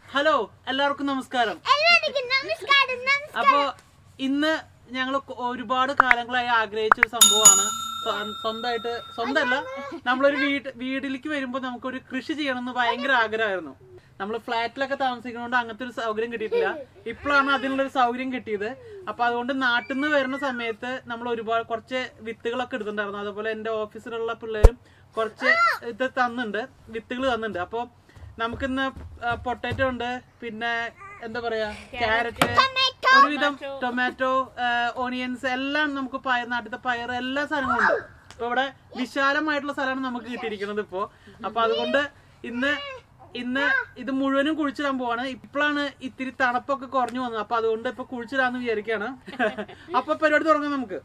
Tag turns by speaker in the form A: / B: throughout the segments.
A: Hello എല്ലാവർക്കും നമസ്കാരം
B: എല്ലാവർക്കും നമസ്കാരം നമസ്കാരം
A: അപ്പോ ഇന്ന് ഞങ്ങൾ ഒരുപാട് കാലങ്ങളായി ആഗ്രഹിച്ച ഒരു സംഭവമാണ് സ്വ- സ്വന്തമായിട്ട് സ്വന്തമല്ല നമ്മളൊരു വീട് വീട്ടിലേക്ക് വരുമ്പോൾ നമുക്കൊരു കൃഷി ചെയ്യണമെന്ന് ഭയങ്കര ആഗ്രഹമായിരുന്നു നമ്മൾ ഫ്ലാറ്റിലൊക്കെ താമസിക്കുന്നതുകൊണ്ട് അങ്ങനത്തെ ഒരു സൗകര്യം കിട്ടിയിട്ടില്ല ഇപ്പോഴാണ് അതിനുള്ളൊരു സൗകര്യം കിട്ടിയത് അപ്പൊ അതുകൊണ്ട് നാട്ടിൽ നിന്ന് വരുന്ന സമയത്ത് നമ്മൾ ഒരുപാട് കുറച്ച് വിത്തുകളൊക്കെ എടുത്തിട്ടുണ്ടായിരുന്നു അതുപോലെ എൻ്റെ ഓഫീസിലുള്ള പിള്ളേരും കുറച്ച് ഇത് തന്നിട്ടുണ്ട് വിത്തുകൾ തന്നിട്ടുണ്ട് അപ്പോൾ നമുക്കിന്ന് പൊട്ടാറ്റോ ഉണ്ട് പിന്നെ എന്താ പറയാ ക്യാരറ്റ് ഒരുവിധം ടൊമാറ്റോ ഓണിയൻസ് എല്ലാം നമുക്ക് പയർ നാട്ടിലത്തെ പയർ എല്ലാ സാധനങ്ങളും ഉണ്ട് ഇപ്പൊ ഇവിടെ വിശാലമായിട്ടുള്ള സ്ഥലമാണ് നമുക്ക് കിട്ടിയിരിക്കുന്നത് ഇപ്പോ അപ്പൊ അതുകൊണ്ട് ഇന്ന് ഇന്ന് ഇത് മുഴുവനും കുഴിച്ചിടാൻ പോവാണ് ഇപ്പോഴാണ് ഇത്തിരി തണുപ്പൊക്കെ കുറഞ്ഞു വന്നത് അപ്പൊ അതുകൊണ്ട് ഇപ്പൊ കുഴിച്ചിടാന്ന് വിചാരിക്കാണ് അപ്പൊ പരിപാടി തുടങ്ങാം നമുക്ക്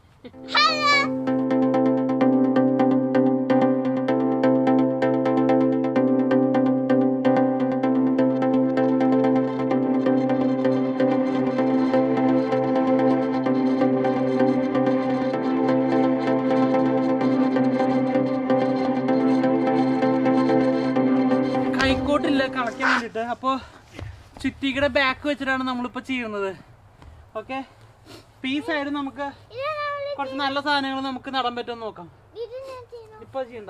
A: കൈക്കോട്ടില്ല കളയ്ക്കാൻ വേണ്ടിട്ട് അപ്പൊ ചുറ്റിക്കടെ ബാക്ക് വെച്ചിട്ടാണ് നമ്മളിപ്പോ ചെയ്യുന്നത് ഓക്കെ ഈ സൈഡ് നമുക്ക് കുറച്ച് നല്ല സാധനങ്ങൾ നമുക്ക് നടാൻ പറ്റുമെന്ന് നോക്കാം
B: ഇത് ഞാൻ ചെയ്യണം
A: ഇപ്പൊ ചെയ്യണ്ട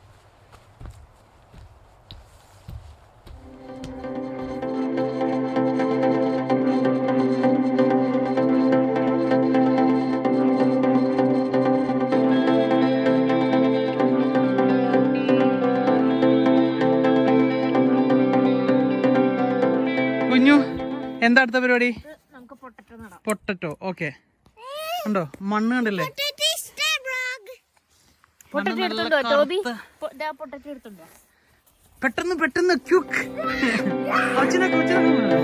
A: കുഞ്ഞു എന്താ അടുത്ത പരിപാടി
C: നമുക്ക് പൊട്ടറ്റോ നടാം
A: പൊട്ടറ്റോ ഓക്കെ ഉണ്ടോ മണ്ണ് കണ്ടില്ലേ
C: പൊട്ടറ്റോ
A: നല്ല
C: എടുത്തുണ്ടോ ടോബി
A: കറുത്ത-
C: പൊട്ടറ്റോ എടുത്തുണ്ടോ
A: പെട്ടെന്ന് പെട്ടെന്ന് ക്യൂക്ക് കൊച്ചിനൊക്കെ കൊച്ചിനൊക്കെ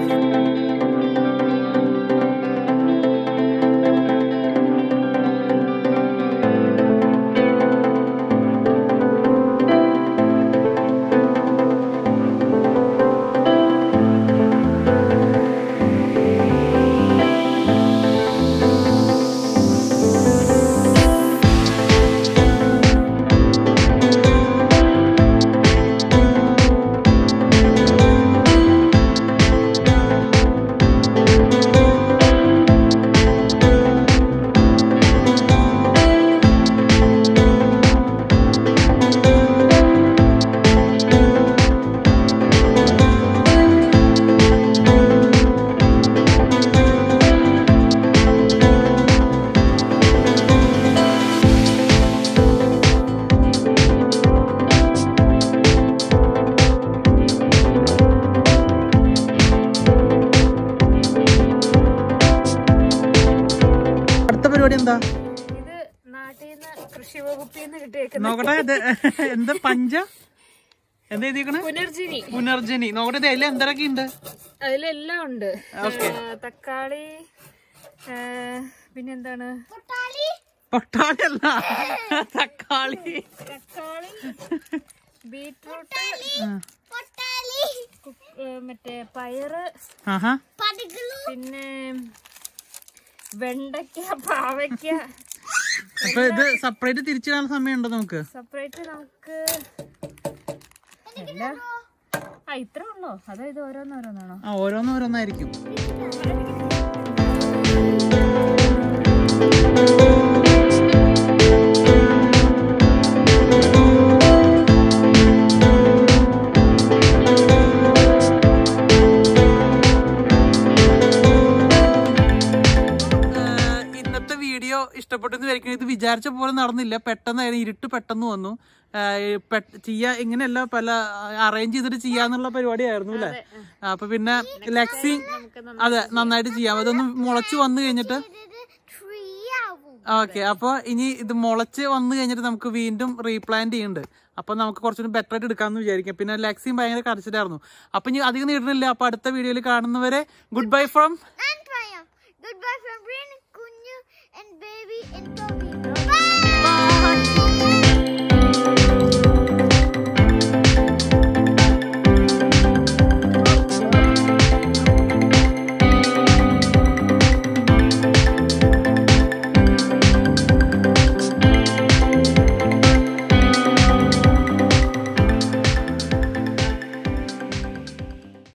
A: അടുത്ത പരിപാടി എന്താ
C: ഇത് നാട്ടിൽ നിന്ന് കൃഷി വകുപ്പിൽ നിന്ന് കിട്ടിയേക്കുന്ന
A: നോക്കട്ടെ ഇത് എന്താ പഞ്ച എന്താ എഴുതിക്കണേ
C: പുനർജിനി
A: പുനർജനി നോക്കട്ടെ ഇത് അതിൽ എന്തൊക്കെ ഉണ്ട്
C: അതിലെല്ലാം ഉണ്ട്
A: ഓക്കേ.
C: ആ, തക്കാളി ആ, പിന്നെന്താണ്
A: പൊട്ടാളി അല്ല തക്കാളി
C: തക്കാളി ബീറ്റ്റൂട്ട്
B: പൊട്ടാലി
C: ഏ, മറ്റേ പയറ്
A: ആഹാ
B: പടകളു
C: പിന്നെ വെണ്ടയ്ക്ക പാവയ്ക്ക
A: അപ്പൊ ഇത് സെപ്പറേറ്റ് തിരിച്ചിടാൻ സമയമുണ്ടോ നമുക്ക്
C: സെപ്പറേറ്റ് നമുക്ക് എല്ലാ ആ ഇത്ര ഉള്ളോ അതോ ഇത് ഓരോന്നോരോന്നാണോ
A: ആ ഓരോന്ന് ഓരോന്നായിരിക്കും ഏഹ് ഇന്നത്തെ വീഡിയോ ഇഷ്ടപ്പെട്ടെന്ന് വിചാരിക്കുന്നത് ഇത് വിചാരിച്ച പോലെ നടന്നില്ല പെട്ടെന്നായിരുന്നു ഇരുട്ട് പെട്ടെന്ന് വന്നു ഏഹ് പെ- ചെയ്യാ ഇങ്ങനെയല്ല പല അറേഞ്ച് ചെയ്തിട്ട് ചെയ്യാന്നുള്ള പരിപാടിയായിരുന്നു അല്ലേ അപ്പൊ പിന്നെ ലെക്സി അതെ നന്നായിട്ട് ചെയ്യാം അതൊന്ന് മുളച്ച് വന്നു കഴിഞ്ഞിട്ട്
B: ട്രീ ആവും
A: ഓക്കെ അപ്പൊ ഇനി ഇത് മുളച്ച് വന്നു കഴിഞ്ഞിട്ട് നമുക്ക് വീണ്ടും റീപ്ലാന്റ് ചെയ്യുന്നുണ്ട് അപ്പൊ നമുക്ക് കുറച്ചുകൂടി ബെറ്റർ ആയിട്ട് എടുക്കാമെന്ന് വിചാരിക്കാം പിന്നെ ലെക്സിയും ഭയങ്കര കരച്ചിലായിരുന്നു അപ്പൊ ഇനി അധികം നീടുന്നില്ല അപ്പൊ അടുത്ത വീഡിയോയിൽ കാണുന്നവരെ good bye from
B: And triumph. Goodbye from Brian, Kunyu, and baby, and Toby.